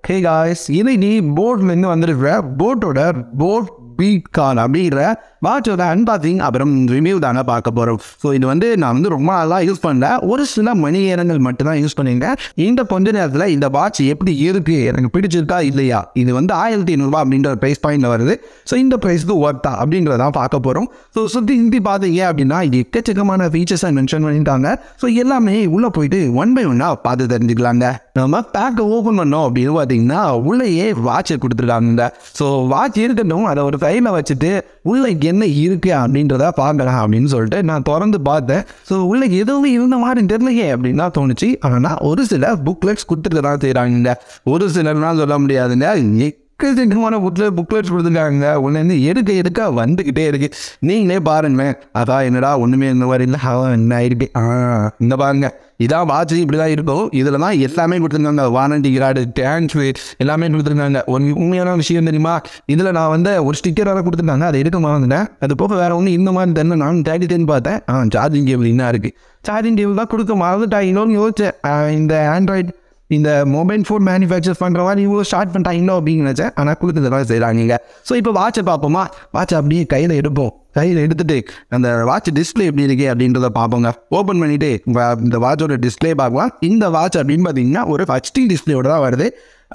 hey guys இன்னைக்கு போட்லேருந்து வந்திருக்கிற போட்டோட boat beat car அப்படிங்கிற வாட்சோட அன்பாக்சிங் அப்புறம் ரிவ்யூ தாங்க பார்க்க போகிறோம் ஸோ இது வந்து நான் வந்து ரொம்ப நாளாக யூஸ் பண்ணல ஒரு சில மணி நேரங்கள் மட்டும்தான் யூஸ் பண்ணியிருக்கேன் இந்த கொஞ்ச நேரத்தில் இந்த வாட்ச் எப்படி இருக்கு எனக்கு பிடிச்சிருக்கா இல்லையா இது வந்து ஆயிரத்தி ஐநூறுரூவா அப்படின்ற ப்ரைஸ் பாயிண்டில் வருது ஸோ இந்த ப்ரைஸ்க்கு ஒர்த்தா அப்படின்றதான் பார்க்க போகிறோம் ஸோ சுற்றி இந்தி பார்த்தீங்க அப்படின்னா இது எக்கச்சக்கமான ஃபீச்சர்ஸை மென்ஷன் பண்ணிட்டாங்க ஸோ எல்லாமே உள்ளே போயிட்டு ஒன் பை ஒன்னாக பார்த்து தெரிஞ்சுக்கலாங்க நம்ம பேக்கை ஓப்பன் பண்ணோம் அப்படின்னு பார்த்தீங்கன்னா உள்ளேயே வாட்சை கொடுத்துருக்காங்க ஸோ வாட்ச் இருக்கட்டும் அதை ஒரு கையில் வச்சுட்டு உள்ள என்ன இருக்கு அப்படின்றத பார்க்கலாம் அப்படின்னு சொல்லிட்டு நான் திறந்து பார்த்தேன் ஸோ உள்ள எதுவுமே இருந்த மாதிரி தெரியலையே அப்படின்னு தான் தோணுச்சு ஆனால் ஒரு சில புக்லெட்ஸ் கொடுத்துட்டு தான் செய்கிறாங்க ஒரு சிலர்லாம் சொல்ல முடியாதுங்க எக்கச்சக்கமான புக்லெட் புக்லெட்ஸ் கொடுத்துருக்காங்க ஒன்று எடுக்க எடுக்க வந்துக்கிட்டே இருக்கு நீங்களே பாருங்க அதான் என்னடா ஒன்றுமே இந்த மாதிரி இல்லை அவன் என்ன ஆயிருக்கு ஆ இந்த பாருங்க இதான் வாட்ச் இப்படி தான் இருக்கும் இதில் தான் எல்லாமே கொடுத்துருக்காங்க வாரண்டி கிராடு டேங்க்ஸ் எல்லாமே கொடுத்துருக்காங்க ஒரு உண்மையான விஷயம் தெரியுமா இதில் நான் வந்து ஒரு ஸ்டிக்கர் வேறு கொடுத்துருக்காங்க அதை எடுக்க மறந்துட்டேன் அது போக வேறு ஒன்று இந்த மாதிரி தெரியல நான் தேடி தேடி பார்த்தேன் ஆ சார்ஜிங் கேபிள் என்ன இருக்குது சார்ஜிங் கேபிள் தான் கொடுக்க மறந்துட்டாங்களோன்னு யோசிச்சேன் ஆ, இந்த ஆண்ட்ராய்டு இந்த மொபைல் ஃபோன் மேனுஃபேக்சர் பண்ணுற மாதிரி இவ்வளோ ஸ்டார்ட் பண்ணிட்டாங்களோ அப்படின்னு நினச்சேன் ஆனால் கொடுத்ததெல்லாம் செய்கிறாங்க ஸோ இப்போ வாட்சை பார்ப்போமா வாட்சை அப்படியே கையில் எடுப்போம் கையில் எடுத்துட்டு அந்த வாட்ச் டிஸ்ப்ளே எப்படி இருக்கு அப்படின்றத பார்ப்போங்க ஓப்பன் பண்ணிட்டு வ- இந்த வாட்சோட டிஸ்ப்ளே பார்க்கலாம் இந்த வாட்ச் அப்படின்னு பார்த்தீங்கன்னா ஒரு ஹச்டி டிஸ்பிளேயோட தான் வருது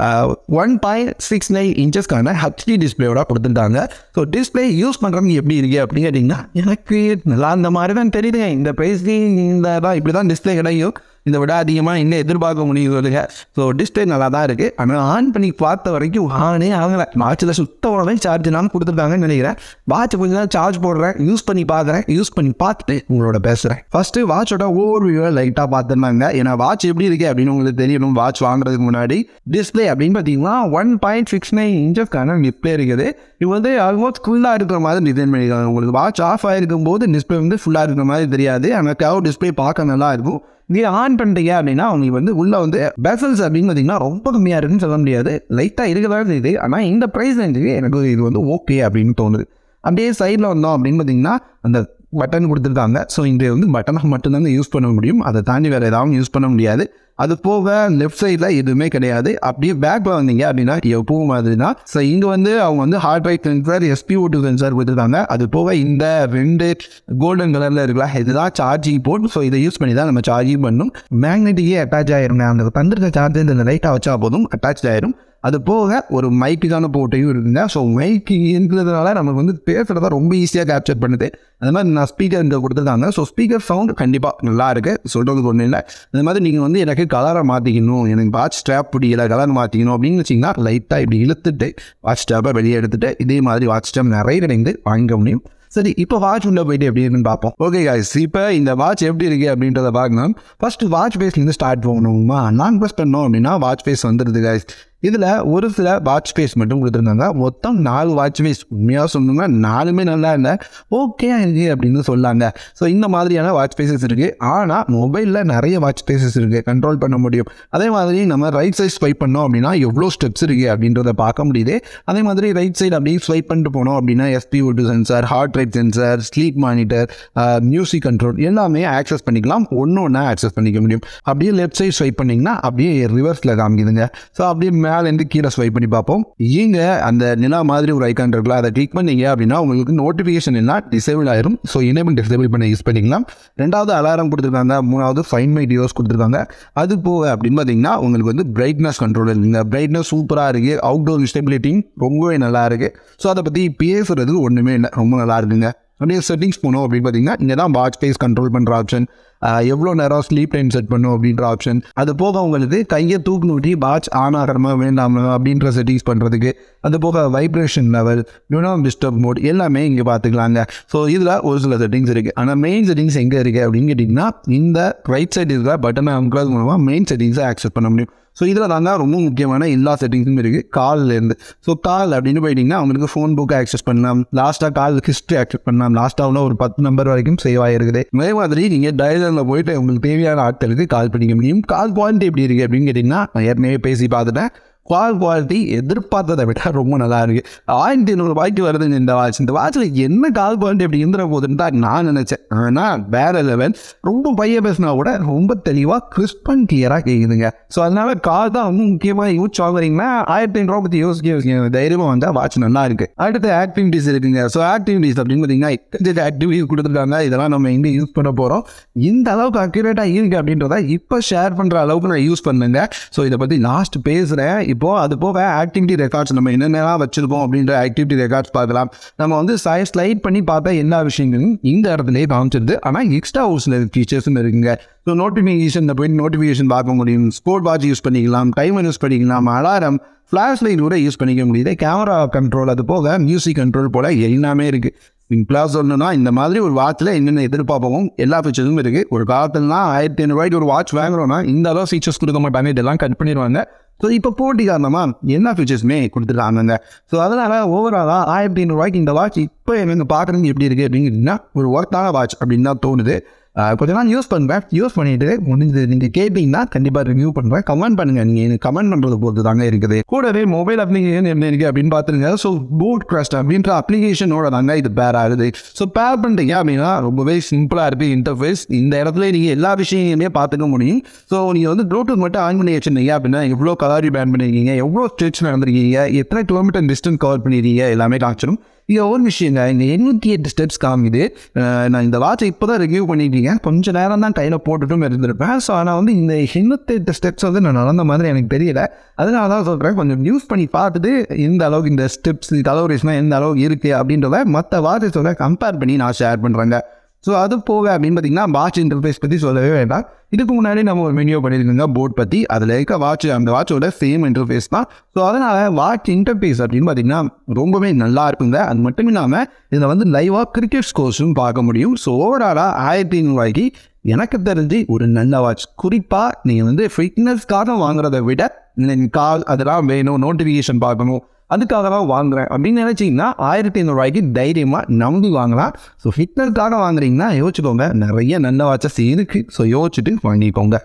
ஒன் பாயிண்ட் சிக்ஸ் நைன் இன்ச்சஸ்க்கான ஹச்டி டிஸ்பிளேயோட கொடுத்துட்டாங்க ஸோ டிஸ்பிளே யூஸ் பண்ணுறவங்க எப்படி இருக்கு அப்படின்னு கேட்டிங்கன்னா எனக்கு நல்லா அந்த மாதிரி தான் தெரியுதுங்க இந்த ப்ரைஸ்க்கு இந்த தான் இப்படி தான் டிஸ்பிளே கிடைக்கும் இதை விட அதிகமாக இன்னும் எதிர்பார்க்க முடியும் சொல்லுங்க ஸோ டிஸ்பிளே நல்லா தான் இருக்குது ஆனால் ஆன் பண்ணி பார்த்த வரைக்கும் ஆனே ஆகலை வாட்சில் சுத்தமாகவே சார்ஜ் நான் கொடுத்துருக்காங்கன்னு நினைக்கிறேன் வாட்ச் கொஞ்ச நேரம் சார்ஜ் போடுறேன் யூஸ் பண்ணி பார்க்குறேன் யூஸ் பண்ணி பார்த்துட்டு உங்களோட பேசுகிறேன் ஃபஸ்ட்டு வாட்சோட ஓவர் வியூவை லைட்டாக பார்த்துருந்தாங்க ஏன்னா வாட்ச் எப்படி இருக்கு அப்படின்னு உங்களுக்கு தெரியணும் வாட்ச் வாங்குறதுக்கு முன்னாடி டிஸ்பிளே அப்படின்னு பார்த்தீங்கன்னா ஒன் பாயிண்ட் சிக்ஸ் நைன் இன்ச்சஸ்க்கான டிஸ்பிளே இருக்குது இது வந்து ஆல்மோஸ்ட் ஃபுல்லாக இருக்கிற மாதிரி டிசைன் பண்ணியிருக்காங்க உங்களுக்கு வாட்ச் ஆஃப் ஆகிருக்கும் போது டிஸ்பிளே வந்து ஃபுல்லாக இருக்கிற மாதிரி தெரியாது ஆனால் கவ் டிஸ்பிளே பார்க்க நல்லா இருக்கும் நீங்கள் ஆன் பண்ணிட்டீங்க அப்படின்னா உங்களுக்கு வந்து உள்ளே வந்து பெசல்ஸ் அப்படின்னு பார்த்தீங்கன்னா ரொம்ப கம்மியாக இருக்குன்னு சொல்ல முடியாது லைட்டாக இருக்கதான் செய்யுது ஆனால் இந்த ப்ரைஸ் ரேஞ்சுக்கு எனக்கு இது வந்து ஓகே அப்படின்னு தோணுது அப்படியே சைடில் வந்தோம் அப்படின்னு பார்த்தீங்கன்னா அந்த பட்டன் கொடுத்துருக்காங்க ஸோ இந்த வந்து பட்டனை மட்டும்தாங்க யூஸ் பண்ண முடியும் அதை தாண்டி வேறு எதாவது யூஸ் பண்ண முடியாது அது போக லெஃப்ட் சைடில் எதுவுமே கிடையாது அப்படியே பேக்கில் வந்தீங்க அப்படின்னா எப்பவும் மாதிரி தான் ஸோ இங்கே வந்து அவங்க வந்து heart rate sensor SpO two sensor கொடுத்துருக்காங்க அது போக இந்த ரெண்டு கோல்டன் கலரில் இருக்கலாம் இதுதான் சார்ஜிங் போர்ட் ஸோ இதை யூஸ் பண்ணி தான் நம்ம சார்ஜிங் பண்ணணும் மேக்னெட்டிக்கே அட்டாச் ஆயிருங்க அந்த தந்திருக்க சார்ஜர் இந்த லைட்டாக வச்சா போதும் அட்டாச் ஆயிரும் அது போக ஒரு மைக்குக்கான போட்டையும் இருக்குங்க ஸோ மைக்கு இருக்கிறதுனால நமக்கு வந்து பேசுகிறத ரொம்ப ஈஸியாக கேப்சர் பண்ணுது அது மாதிரி நான் ஸ்பீக்கர் இங்கே கொடுத்துருக்காங்க ஸோ ஸ்பீக்கர் சவுண்ட் கண்டிப்பாக நல்லா இருக்கு சொல்கிறதுக்கு ஒன்றும் இல்லை அது மாதிரி நீங்கள் வந்து எனக்கு கலரை மாற்றிக்கணும் எனக்கு வாட்ச் ஸ்ட்ராப் பிடிக்கல கலர் மாற்றிக்கணும் அப்படின்னு வச்சிங்கன்னா லைட்டாக இப்படி இழுத்துட்டு வாட்ச் ஸ்ட்ராப்பை வெளியே எடுத்துட்டு இதே மாதிரி வாட்ச் ஸ்ட்ராப் நிறைய கிடைந்து வாங்க முடியும் சரி இப்போ வாட்ச் உள்ள போயிட்டு எப்படி இருக்குன்னு பார்ப்போம் ஓகே guys இப்போ இந்த வாட்ச் எப்படி இருக்கு அப்படின்றத பார்க்கணும் ஃபர்ஸ்ட் வாட்ச் பேஸ்லேருந்து ஸ்டார்ட் பண்ணணுமா நான் ப்ரெஸ் பண்ணோம் அப்படின்னா வாட்ச் பேஸ் வந்துடுது guys இதில் ஒரு சில வாட்ச் பேஸ் மட்டும் கொடுத்துருந்தாங்க மொத்தம் நாலு வாட்ச் பேஸ் உண்மையாக சொல்லணும்னா நாலுமே நல்லா இல்லை ஓகே இருக்கு அப்படின்னு சொல்லாங்க ஸோ இந்த மாதிரியான வாட்ச் பேசஸ் இருக்குது ஆனால் மொபைலில் நிறைய வாட்ச் பேசஸ் இருக்குது கண்ட்ரோல் பண்ண முடியும் அதே மாதிரி நம்ம ரைட் சைட் ஸ்வைப் பண்ணோம் அப்படின்னா எவ்வளோ ஸ்டெப்ஸ் இருக்குது அப்படின்றத பார்க்க முடியுது அதே மாதிரி ரைட் சைடு அப்படியே ஸ்வைப் பண்ணிட்டு போனோம் அப்படின்னா எஸ்பி ஓட்டு sensor heart rate sensor sleep monitor music control எல்லாமே ஆக்சஸ் பண்ணிக்கலாம் ஒன்று ஒன்றா ஆக்சஸ் பண்ணிக்க முடியும் அப்படியே லெஃப்ட் சைட் ஸ்வைப் பண்ணிங்கன்னா அப்படியே ரிவர்ஸில் காமிக்குதுங்க ஸோ அப்படியே மேலேருந்து கீழே ஸ்வைப் பண்ணி பார்ப்போம் இங்கே அந்த நிலா மாதிரி ஒரு ஐக்கான் இருக்குல்ல அதை கிளிக் பண்ணீங்க அப்படின்னா உங்களுக்கு நோட்டிஃபிகேஷன் எல்லாம் டிசேபிள் ஆயிரும் ஸோ இனேபிள் டிசேபிள் பண்ணி யூஸ் பண்ணிக்கலாம் ரெண்டாவது அலாரம் கொடுத்துருக்காங்க மூணாவது ஃபைன் மை டியோஸ் கொடுத்துருக்காங்க அது போக அப்படின்னு பார்த்தீங்கன்னா உங்களுக்கு வந்து பிரைட்னஸ் கண்ட்ரோல் இருக்குங்க பிரைட்னஸ் சூப்பராக இருக்குது அவுட்டோர் விசிபிலிட்டிங் ரொம்பவே நல்லா இருக்குது ஸோ அதை பற்றி பேசுறது ஒன்றுமே இல்லை ரொம்ப நல்லா இருக்குங்க அப்படியே செட்டிங்ஸ் போனோம் அப்படின்னு பார்த்தீங்கன்னா இங்கே தான் வாட்ச் ஃபேஸ் கண்ட்ரோல் பண்ணுற ஆப்ஷன் எவ்வளோ நேரம் ஸ்லீப் டைம் செட் பண்ணும் அப்படின்ற ஆப்ஷன் அது போக உங்களுக்கு கையை தூக்கு நூட்டி வாட்ச் ஆன் ஆகிறமா வேண்டாமா அப்படின்ற செட்டிங்ஸ் பண்ணுறதுக்கு அது போக வைப்ரேஷன் லெவல் யூனோ டிஸ்டர்ப் மோட் எல்லாமே இங்கே பார்த்துக்கலாங்க ஸோ இதில் ஒரு சில செட்டிங்ஸ் இருக்குது ஆனால் மெயின் செட்டிங்ஸ் எங்கே இருக்குது அப்படின்னு கேட்டிங்கன்னா இந்த ரைட் சைடு இருக்கிற பட்டனை அமுக்கிறது மூலமாக மெயின் செட்டிங்ஸை ஆக்சஸ் பண்ண முடியும் ஸோ இதில் தாங்க ரொம்ப முக்கியமான எல்லா செட்டிங்ஸும் இருக்குது கால்லேருந்து ஸோ கால் அப்படின்னு போயிட்டீங்கன்னா அவங்களுக்கு ஃபோன் புக் ஆக்சஸ் பண்ணலாம் லாஸ்ட்டாக கால் ஹிஸ்ட்ரி ஆக்சஸ் பண்ணலாம் லாஸ்ட்டாக ஒரு பத்து நம்பர் வரைக்கும் சேவ் ஆகிருக்குது அதே மாதிரி நீங்கள் டயலரில் போயிட்டு உங்களுக்கு தேவையான ஆட்களுக்கு கால் பண்ணிக்க முடியும் கால் பாயிண்ட் எப்படி இருக்குது அப்படின்னு கேட்டிங்கன்னா நான் ஏற்கனவே பேசி பார்த்துட்டேன் குவால் குவாலிட்டி எதிர்பார்த்ததை விட ரொம்ப நல்லா இருக்கு ஆயிரத்தி ஐநூறு ரூபாய்க்கு வருதுங்க இந்த வாட்ச் இந்த வாட்சில் என்ன கால் குவாலிட்டி அப்படி இருந்துட போகுதுன்னு தான் நான் நினச்சேன் ஆனால் வேற லெவல் ரொம்ப பைய பேசினா கூட ரொம்ப தெளிவாக கிறிஸ்ப் அண்ட் கிளியராக கேட்குதுங்க ஸோ அதனால கால் தான் வந்து முக்கியமாக யூஸ் ஆகுறீங்கன்னா ஆயிரத்தி ஐநூறுவா பற்றி யோசிக்க யோசிக்க தைரியமாக வந்தால் வாட்ச் நல்லா இருக்கு அடுத்து ஆக்டிவிட்டிஸ் இருக்குங்க ஸோ ஆக்டிவிட்டிஸ் அப்படின்னு பார்த்தீங்கன்னா ஆக்டிவிட்டிஸ் கொடுத்துருக்காங்க இதெல்லாம் நம்ம எங்கே யூஸ் பண்ண போகிறோம் இந்த அளவுக்கு அக்யூரேட்டாக இருக்கு அப்படின்றத இப்போ ஷேர் பண்ணுற அளவுக்கு நான் யூஸ் பண்ணுங்க ஸோ இதை பற்றி லாஸ்ட் பேசுகிறேன் இப்போ அது போக ஆக்டிவிட்டி ரெக்கார்ட்ஸ் நம்ம என்னென்னலாம் வச்சிருக்கோம் அப்படின்ற ஆக்டிவிட்டி ரெக்கார்ட்ஸ் பார்க்கலாம் நம்ம வந்து ஸ்லைட் பண்ணி பார்த்தா எல்லா விஷயங்களும் இந்த இடத்துலயே காமிச்சிருது ஆனால் எக்ஸ்ட்ரா ஒரு சில ஃபீச்சர்ஸும் இருக்குங்க ஸோ நோட்டிஃபிகேஷன் போயிட்டு நோட்டிஃபிகேஷன் பார்க்க முடியும் ஸ்போர்ட் வாட்ச் யூஸ் பண்ணிக்கலாம் டைமர் யூஸ் பண்ணிக்கலாம் அலாரம் ஃப்ளாஷ் லைட் கூட யூஸ் பண்ணிக்க முடியுது கேமரா கண்ட்ரோல் அது போக மியூசிக் கண்ட்ரோல் போல எல்லாமே இருக்குது சிம்பிளாக சொல்லணும்னா இந்த மாதிரி ஒரு வாட்சில் என்னென்ன எதிர்பார்ப்போம் எல்லா ஃபீச்சர்ஸும் இருக்குது ஒரு காலத்துலலாம் ஆயிரத்தி ஐநூறுரூவாய்க்கு ஒரு வாட்ச் வாங்குறோம்னா இந்த அளவு ஃபீச்சர்ஸ் கொடுக்க மாட்டாங்க இதெல்லாம் கட் பண்ணிடுவாங்க ஸோ இப்போ போட்டி காரணமாக எல்லா ஃபீச்சர்ஸுமே கொடுத்துருக்காங்க ஸோ அதனால் ஓவராலாக ஆயிரத்தி ஐநூறுரூவாய்க்கு இந்த வாட்ச் இப்போ எனக்கு பார்க்குறது எப்படி இருக்குது அப்படிங்கிறதுனா ஒரு ஒர்த்தான வாட்ச் அப்படின்னு தான் தோணுது ஆஹ் கொஞ்ச நாள் யூஸ் பண்ணுவேன் யூஸ் பண்ணிட்டு முடிஞ்சது நீங்கள் கேட்டிங்கன்னா கண்டிப்பாக ரிவ்யூ பண்ணுவேன் கமெண்ட் பண்ணுங்கள் நீங்கள் எனக்கு கமெண்ட் பண்ணுறது பொறுத்து தாங்க இருக்குது கூடவே மொபைல் அப்ளிகேஷன் என்ன இருக்குது அப்படின்னு பார்த்துருங்க ஸோ போட் க்ரஸ்ட் அப்படின்ற அப்ளிகேஷனோட தாங்க இது பேர் ஆகுது ஸோ பேர் பண்ணுறீங்க அப்படின்னா ரொம்பவே சிம்பிளாக இருக்குது இன்டர்ஃபேஸ் இந்த இடத்துல நீங்கள் எல்லா விஷயங்களையுமே பார்த்துக்க முடியும் ஸோ நீங்கள் வந்து ப்ளூடூத் மட்டும் ஆன் பண்ணி வச்சுருந்தீங்க அப்படின்னா எவ்வளோ கலாரி பேன் பண்ணியிருக்கீங்க எவ்வளோ ஸ்ட்ரெச் நடந்திருக்கீங்க எத்தனை கிலோமீட்டர் டிஸ்டன்ஸ் கவர் பண்ணியிருக்கீங்க எல்லாமே காமிச்சிடும் இது ஒரு விஷயங்க இந்த எண்ணூற்றி எட்டு ஸ்டெப்ஸ் காமிக்குது அஹ் நான் இந்த வாட்சை இப்போ தான் ரிவ்யூ பண்ணிட்டீங்க கொஞ்சம் நேரம் தான் கையில் போட்டுட்டும் இருந்திருப்பேன் ஸோ ஆனால் வந்து இந்த எண்ணூற்றி எட்டு ஸ்டெப்ஸ் வந்து நான் நடந்த மாதிரி எனக்கு தெரியல அதனால தான் சொல்கிறேன் கொஞ்சம் யூஸ் பண்ணி பார்த்துட்டு எந்த அளவுக்கு இந்த ஸ்டெப்ஸ் கலோரிஸ்னால் எந்த அளவுக்கு இருக்குது அப்படின்றத மற்ற வாட்சஸோட கம்பேர் பண்ணி நான் ஷேர் பண்ணுறேங்க ஸோ அது போக அப்படின்னு பார்த்தீங்கன்னா வாட்ச் இன்டர்ஃபேஸ் பற்றி சொல்லவே வேண்டாம் இதுக்கு முன்னாடி நம்ம ஒரு மெனியோ பண்ணியிருக்கோங்க போர்ட் பற்றி அதில் இருக்க வாட்ச் அந்த வாட்சோட சேம் இன்டர்ஃபேஸ் தான் ஸோ அதனால் வாட்ச் இன்டர்ஃபேஸ் அப்படின்னு பார்த்தீங்கன்னா ரொம்பவே நல்லா இருக்குங்க அது மட்டும் இல்லாமல் இதில் வந்து லைவாக கிரிக்கெட் ஸ்கோர்ஸும் பார்க்க முடியும் ஸோ ஓவராலாக ஆயிரத்தி ஐநூறுவாய்க்கு எனக்கு தெரிஞ்சு ஒரு நல்ல வாட்ச் குறிப்பாக நீங்கள் வந்து ஃபிட்னஸ்க்காக வாங்குறதை விட நீங்கள் கால் அதெல்லாம் வேணும் நோட்டிஃபிகேஷன் பார்க்கணும் அதுக்காக தான் வாங்குறேன் அப்படின்னு நினச்சிங்கன்னா ஆயிரத்தி ஐநூறுரூவாய்க்கு தைரியமாக நம்பி வாங்கலாம் ஸோ ஃபிட்னஸ்க்காக வாங்குறீங்கன்னா யோசிச்சுக்கோங்க நிறைய நல்ல வாட்சஸ் இருக்குது ஸோ யோசிச்சுட்டு வாங்கிக்கோங்க